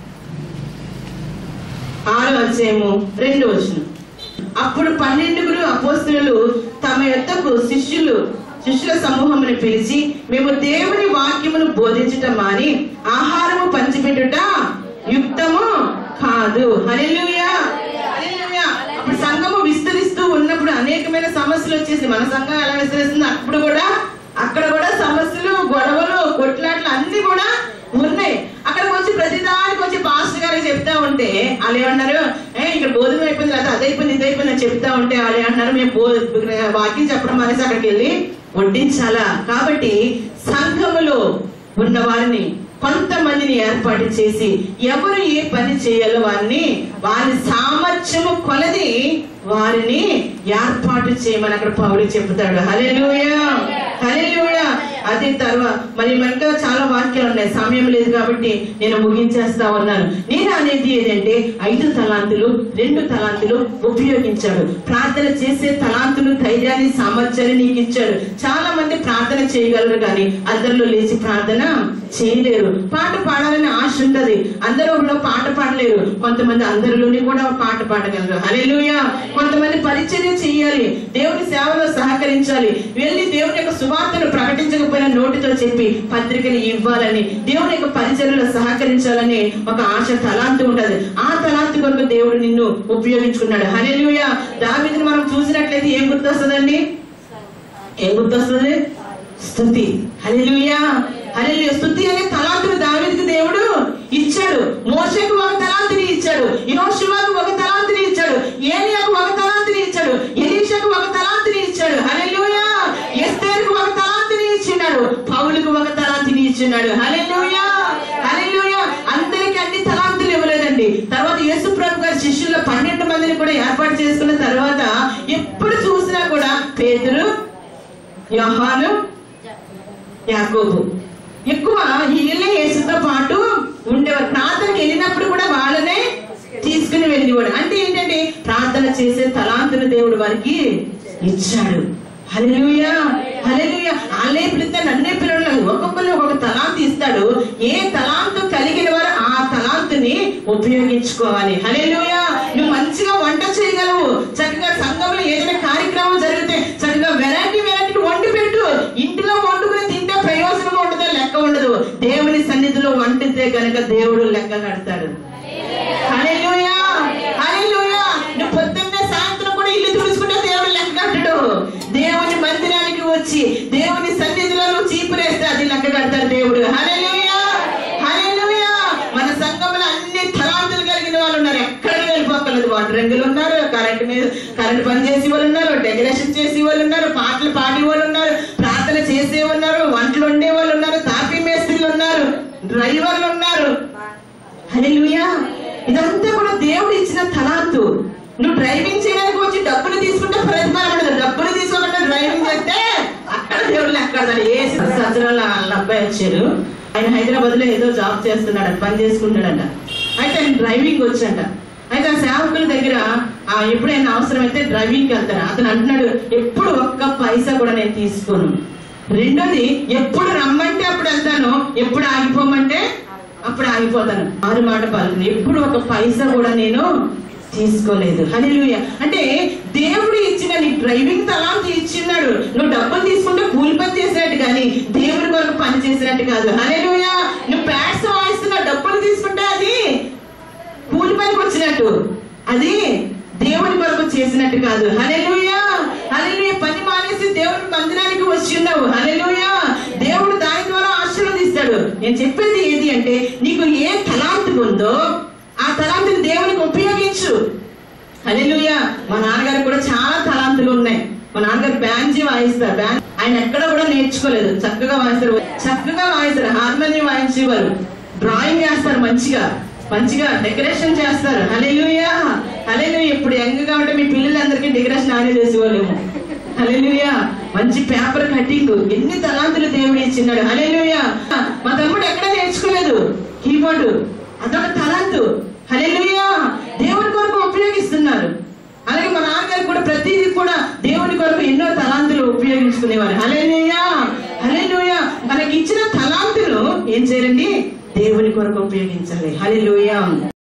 ఆరో అధ్యాయము రెండు వచనం అప్పుడు పన్నెండుగురు అపోస్తులు తమ యొద్దకు శిష్యులు శిష్యుల సమూహమును పిలిచి మేము దేవుని వాక్యమును బోధించటం మాని ఆహారము పంచిపెట్టుట యుక్తము కాదు హల్లెలూయా హల్లెలూయా అప్పుడు సంఘము విస్తరిస్తూ ఉన్నప్పుడు అనేకమైన సమస్యలు వచ్చేసి మన సంఘం ఎలా విస్తరిస్తుంది అప్పుడు కూడా అక్కడ కూడా సమస్యలు గొడవలు కొట్లాట్లు అన్ని కూడా ఉన్నాయి అక్కడికి వచ్చి ప్రతిదానికి వచ్చి పాస్టర్ గారికి చెప్తా ఉంటే వాళ్ళు ఏమన్నారు ఏ ఇక్కడ గోధుమ అయిపోయింది లేదా అది అయిపోయింది ఇది అయిపోయింది అని చెప్తా ఉంటే వాళ్ళు ఏమన్నారు మేము బో- వాక్యం చెప్పడం అనేసి అక్కడికి వెళ్ళి వడ్డించాలా కాబట్టి సంఘములో ఉన్న వారిని కొంతమందిని ఏర్పాటు చేసి ఎవరు ఏ పని చేయాలో వారిని వారి సామర్థ్యము కొలది వారిని ఏర్పాటు చేయమని అక్కడ పౌలు చెప్తాడు హల్లెలూయా హల్లెలూయా అదే తర్వాత మరి మనకు చాలా వాక్యాలు ఉన్నాయి సమయం లేదు కాబట్టి నేను ముగించేస్తా ఉన్నాను నేను అనేది ఏంటంటే ఐదు తలాంతులు రెండు తలాంతులు ఉపయోగించాడు ప్రార్థన చేసే తలాంతులు ధైర్యాన్ని సామర్థ్యాన్ని నీకు ఇచ్చాడు చాలా మంది ప్రార్థన చేయగలరు కానీ అందరిలో లేచి ప్రార్థన చేయలేరు పాట పాడాలని ఆశ ఉంటది అందరూ ఒకళ్ళు పాట పాడలేరు కొంతమంది అందరిలోని కూడా పాట పాడగలరు హల్లెలూయా కొంతమంది పరిచర్య చేయాలి దేవుని సేవలో సహకరించాలి వెళ్ళి దేవుని యొక్క సువార్తను ప్రకటించకపోయినా నోటితో చెప్పి పత్రికలు ఇవ్వాలని దేవుని యొక్క పరిచర్యలో సహకరించాలని ఒక ఆశ తలాంతి ఉంటది ఆ తలాంతి కొరకు దేవుడు నిన్ను ఉపయోగించుకున్నాడు హల్లెలూయా దావిదిని మనం చూసినట్లయితే ఏం గుర్తొస్తుందండి ఏం గుర్తొస్తుంది స్థుతి హల్లెలూయా హల్లెలూయా స్థుతి అనే తలాంతుని దావీదుకి దేవుడు ఇచ్చాడు మోషకు ఒక తలాంతిని ఇచ్చాడు యోషువకు ఒక తలాంతిని ఇచ్చాడు ఏలియాకు ఒక తలాంతిని ఇచ్చాడు ఎలీషకు ఒక తలాంతిని ఇచ్చాడు హల్లెలూయా ఎస్తేరుకు ఒక తలాంతిని ఇచ్చినాడు పౌలుకు ఒక తలాంతిని ఇచ్చినాడు హల్లెలూయా హల్లెలూయా అందరికి అన్ని తలాంతులు ఇవ్వలేదండి తర్వాత యేసు ప్రభు గారి శిష్యుల్లో పన్నెండు మందిని కూడా ఏర్పాటు చేసుకున్న తర్వాత ఎప్పుడు చూసినా కూడా పేదరు యోహాను యాకోబు ఎక్కువ వీళ్ళే యేసుతో పాటు ఉండేవారు ప్రార్థనకి వెళ్ళినప్పుడు కూడా వాళ్ళనే తీసుకుని వెళ్ళేవాడు అంటే ఏంటంటే ప్రార్థన చేసే తలాంతును దేవుడు వారికి ఇచ్చాడు హల్లెలూయా హల్లెలూయా వాళ్ళే పిలిస్తే నన్నే పిలవలేదు ఒక్కొక్కరు ఒక్కొక్క తలాంతు ఇస్తాడు ఏ తలాంతు కలిగిన వారు ఆ తలాంతుని ఉపయోగించుకోవాలి హల్లెలూయా నువ్వు మంచిగా వంట చేయగలవు చక్కగా సంఘంలో ఏదైనా కార్యక్రమం జరిగితే చక్కగా వెరైటీ వెరైటీ వండి పెట్టు ఇంటిలో వండుకుని తింటే ప్రయోజనం ఉండదు లెక్క ఉండదు దేవుని సన్నిధిలో వండితే గనక దేవుడు లెక్క కడతాడు హల్లెలూయా హల్లెలూయా నువ్వు పొద్దున్నే సాయంత్రం కూడా ఇల్లు తుడుచుకుంటే దేవుడు లెక్క కట్టడు దేవుని మందిరానికి వచ్చి దేవుని సన్నిధిలో నువ్వు చీపురేస్తే అది లెక్క కడతాడు దేవుడు హల్లెలూయా హల్లెలూయా మన సంఘంలో అన్ని తలాంతులు కలిగిన వాళ్ళు ఉన్నారు ఎక్కడ వెళ్ళిపోకలేదు వాటర్ రంగులు ఉన్నారు కరెంట్ మీద కరెంట్ పని చేసే వాళ్ళు ఉన్నారు డెకరేషన్ చేసే వాళ్ళు ఉన్నారు పాటలు పాడే వాళ్ళు ఉన్నారు ప్రార్థన చేసే ఉన్నారు వంటలు వండే వాళ్ళు ఉన్నారు తాపీ మేస్త్రీలు ఉన్నారు డ్రైవర్లు ఉన్నారు హల్లెలూయా ఇదంతా కూడా దేవుడు ఇచ్చిన తలాంతు నువ్వు డ్రైవింగ్ చేయడానికి వచ్చి డబ్బులు తీసుకుంటే ప్రతిఫలం ఉండదు డబ్బులు తీసుకోకుండా డ్రైవింగ్ చేస్తే అక్కడ దేవుడు లెక్కడతాడు ఏ సంవత్సరాలు వాళ్ళ అబ్బాయి వచ్చారు ఆయన హైదరాబాద్ లో ఏదో జాబ్ చేస్తున్నాడు పని చేసుకుంటాడంట అయితే ఆయన డ్రైవింగ్ వచ్చంట అయితే ఆ సేవకుల దగ్గర ఆ ఎప్పుడైనా అవసరమైతే డ్రైవింగ్ వెళ్తాడు అతను అంటున్నాడు ఎప్పుడు ఒక్క పైసా కూడా నేను తీసుకోను రెండోది ఎప్పుడు రమ్మంటే అప్పుడు వెళ్తాను ఎప్పుడు ఆగిపోమంటే అప్పుడు ఆగిపోతాను ఆరు మాట పాల్గొని ఎప్పుడు ఒక పైసా కూడా నేను తీసుకోలేదు హల్లెలూయా అంటే దేవుడు ఇచ్చిన నీకు డ్రైవింగ్ తలాంతి ఇచ్చిన్నాడు నువ్వు డబ్బులు తీసుకుంటే కూలి పని చేసినట్టు కానీ దేవుడి కొరకు పని చేసినట్టు కాదు హల్లెలూయా నువ్వు ప్యాడ్స్ వాయిస్తున్నావు డబ్బులు తీసుకుంటే అది కూలి పనికి వచ్చినట్టు అది దేవుడి కొరకు చేసినట్టు కాదు హల్లెలూయా హల్లెలూయా పని మానేసి దేవుడి మందిరానికి వచ్చి ఉన్నావు హల్లెలూయా దేవుడు దాని ద్వారా ఆశీర్వదిస్తాడు నేను చెప్పేది ఏది అంటే నీకు ఏ తలాంతి ఉందో ఆ తలాంతిని దేవునికి ఉపయోగించు హల్లెలూయా మా నాన్నగారు కూడా చాలా తలాంతులు ఉన్నాయి మా నాన్నగారు బ్యాంజీ వాయిస్తారు బ్యాన్ ఆయన ఎక్కడ కూడా నేర్చుకోలేదు చక్కగా వాయిస్తారు చక్కగా వాయిస్తారు హార్మోనియం వాయించేవారు డ్రాయింగ్ వేస్తారు మంచిగా మంచిగా డెకరేషన్ చేస్తారు హల్లెలూయా హల్లెలూయా ఇప్పుడు యంగ్ గా ఉంటే మీ పిల్లలందరికీ డెకరేషన్ ఆనే చేసేవాళ్ళేమో హల్లెలూయా మంచి పేపర్ కటింగ్ ఎన్ని తలాంతులు దేవుడు ఇచ్చిన్నాడు హల్లెలూయా మా తమ్ముడు ఎక్కడ నేర్చుకోలేదు కీబోర్డు అదొక తలాంతు హల్లెలూయా దేవుని కొరకు ఉపయోగిస్తున్నారు అలాగే మా నాన్నగారు కూడా ప్రతిదీ కూడా దేవుని కొరకు ఎన్నో తలాంతులు ఉపయోగించుకునేవారు హల్లెలూయా హల్లెలూయా మనకి ఇచ్చిన తలాంతులు ఏం చేయాలండి దేవుని కొరకు ఉపయోగించాలి హల్లెలూయా